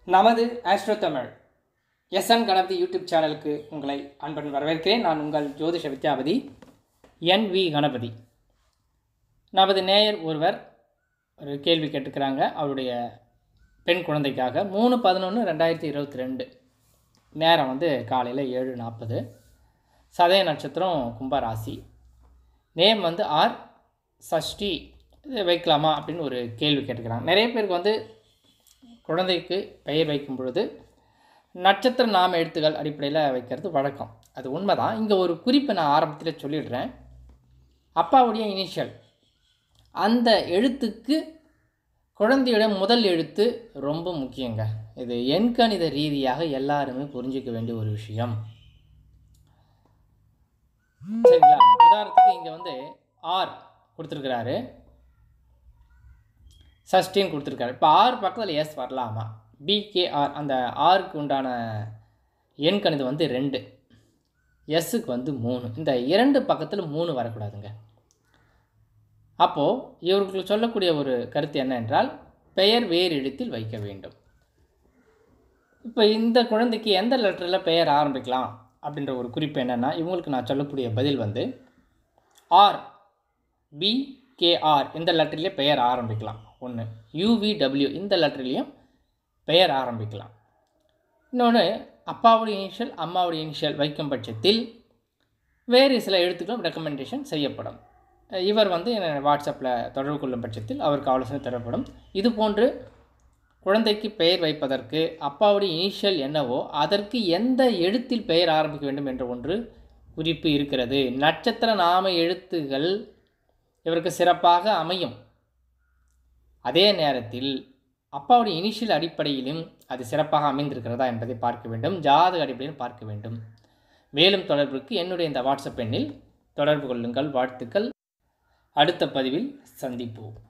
நமது astro Tamil S N Ganapathi YouTube சேனலுக்கு உங்களை அன்புடன் வரவேற்கிறேன் நான் உங்கள் ஜோதிஷ வித்யாபதி என் வி கணபதி நமது நேயர் ஒருவர் ஒரு கேள்வி கேட்டுக்கிறாங்க அவருடைய பெண் குழந்தைக்காக மூணு பதினொன்று ரெண்டாயிரத்தி இருபத்தி ரெண்டு நேரம் வந்து காலையில் ஏழு நாற்பது சதய நட்சத்திரம் கும்பராசி நேம் வந்து ஆர் சஷ்டி இது வைக்கலாமா அப்படின்னு ஒரு கேள்வி கேட்டுக்கிறாங்க நிறைய பேருக்கு வந்து குழந்தைக்கு பெயர் வைக்கும் பொழுது நட்சத்திர நாம எழுத்துக்கள் அடிப்படையில் வைக்கிறது வழக்கம் அது உண்மைதான் இங்கே ஒரு குறிப்பை நான் ஆரம்பத்தில் சொல்லிடுறேன் அப்பாவுடைய இனிஷியல் அந்த எழுத்துக்கு குழந்தையோட முதல் எழுத்து ரொம்ப முக்கியங்க இது எண்கணித ரீதியாக எல்லாருமே புரிஞ்சிக்க வேண்டிய ஒரு விஷயம் சரிங்களா உதாரணத்துக்கு இங்கே வந்து ஆர் கொடுத்துருக்கிறாரு சஷ்டின்னு கொடுத்துருக்காரு இப்போ ஆர் பக்கத்தில் எஸ் வரலாமா பிகேஆர் அந்த ஆருக்கு உண்டான எண் கணிதம் வந்து ரெண்டு எஸ்ஸுக்கு வந்து மூணு இந்த இரண்டு பக்கத்தில் மூணு வரக்கூடாதுங்க அப்போது இவருக்கு சொல்லக்கூடிய ஒரு கருத்து என்ன என்றால் பெயர் வேறு இடத்தில் வைக்க வேண்டும் இப்போ இந்த குழந்தைக்கு எந்த லெட்டரில் பெயர் ஆரம்பிக்கலாம் அப்படின்ற ஒரு குறிப்பு என்னென்னா இவங்களுக்கு நான் சொல்லக்கூடிய பதில் வந்து ஆர் பி கேஆர் இந்த லெட்டர்லேயே பெயர் ஆரம்பிக்கலாம் ஒன்று யூவிடபிள்யூ இந்த லெட்டர்லேயும் பெயர் ஆரம்பிக்கலாம் இன்னொன்று அப்பாவுடைய இனிஷியல் அம்மாவுடைய இனிஷியல் வைக்கும் பட்சத்தில் வேறு சில எழுத்துக்களும் ரெக்கமெண்டேஷன் செய்யப்படும் இவர் வந்து என்னை வாட்ஸ்அப்பில் தொடர்பு கொள்ளும் பட்சத்தில் அவருக்கு ஆலோசனை தரப்படும் இது போன்று குழந்தைக்கு பெயர் வைப்பதற்கு அப்பாவுடைய இனிஷியல் என்னவோ அதற்கு எந்த எழுத்தில் பெயர் ஆரம்பிக்க வேண்டும் என்ற ஒன்று குறிப்பு இருக்கிறது நட்சத்திர நாம எழுத்துகள் இவருக்கு சிறப்பாக அமையும் அதே நேரத்தில் அப்பாவுடைய இனிஷியல் அடிப்படையிலும் அது சிறப்பாக அமைந்திருக்கிறதா என்பதை பார்க்க வேண்டும் ஜாதக அடிப்படையில் பார்க்க வேண்டும் மேலும் தொடர்புக்கு என்னுடைய இந்த வாட்ஸ்அப் எண்ணில் தொடர்பு கொள்ளுங்கள் வாழ்த்துக்கள் அடுத்த பதிவில் சந்திப்போம்